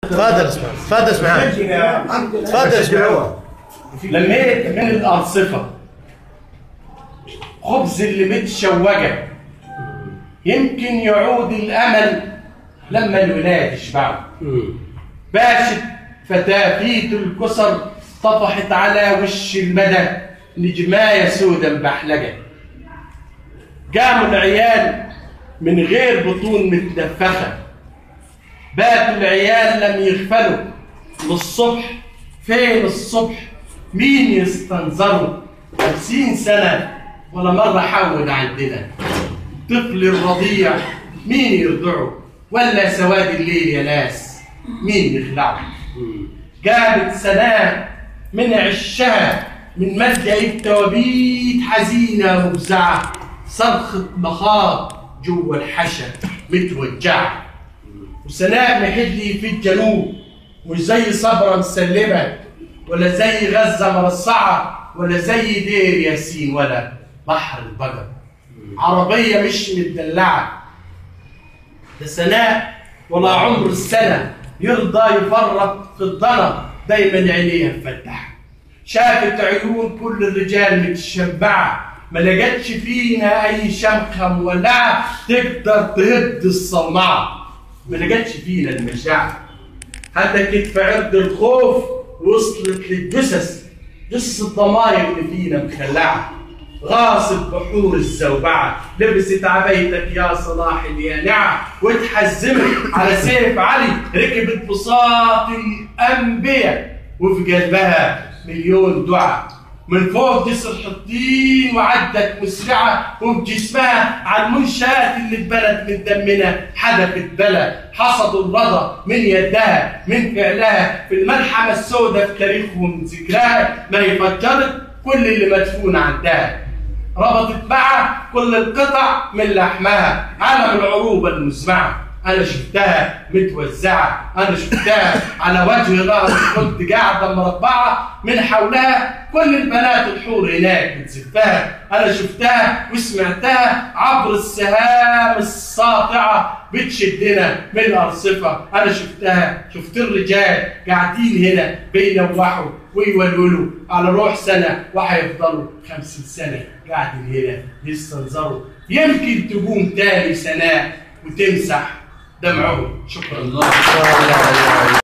تفضل اسمع تفضل اسمع تفضل اسمع لميت من الأرصفة خبز اللي متشوجة يمكن يعود الأمل لما الولاد يشبعوا باشت فتافيت الكسر طفحت على وش المدى نجماية سودا مبحلجة قاموا العيال من غير بطون متنفخة باتوا العيال لم يغفلوا للصبح فين الصبح مين يستنظروا خمسين سنة ولا مرة حول عندنا الطفل الرضيع مين يرضعه ولا سواد الليل يا ناس مين يخلعه جابت سناء من عشها من ملجأ التوابيت حزينة مفزعة صرخة مخاض جوا الحشا متوجعة وسناء محلي في الجنوب مش زي صبرا مسلمة ولا زي غزة مرصعة ولا زي دير ياسين ولا بحر البقر عربية مش متدلعة ده سناء ولا عمر السنة يرضى يفرط في الضنا دايما عينيها مفتحة شافت عيون كل الرجال متشبعة ما لقتش فينا أي شمخة مولعة تقدر تهد الصومعة ما لقتش فينا المشاعر هتكت في عرض الخوف وصلت للجثث جثث الضماير اللي فينا مخلعة غاصب بحور الزوبعة لبست عبيتك يا صلاح اليانعة واتحزمت على سيف علي ركبت بساط الأنبياء وفي قلبها مليون دعاء من فوق جسر حطين وعدت مسرعة وبجسمها على المنشآت اللي اتبنت من دمنا حدفت بلا حصدوا الرضا من يدها من فعلها في الملحمة السوداء في تاريخهم ذكراها ما يفكرت كل اللي مدفون عندها ربطت معها كل القطع من لحمها علم العروبة المزمعة أنا شفتها متوزعة أنا شفتها على وجه الأرض كنت قاعدة مربعة من حولها كل البنات الحور هناك بتزفها أنا شفتها وسمعتها عبر السهام الساطعة بتشدنا من الأرصفة أنا شفتها شفت الرجال قاعدين هنا بينوحوا ويولولوا على روح سنة وهيفضلوا خمسين سنة قاعدين هنا يستنظروا يمكن تقوم تاني سنة وتمسح دمعهم شكرا الله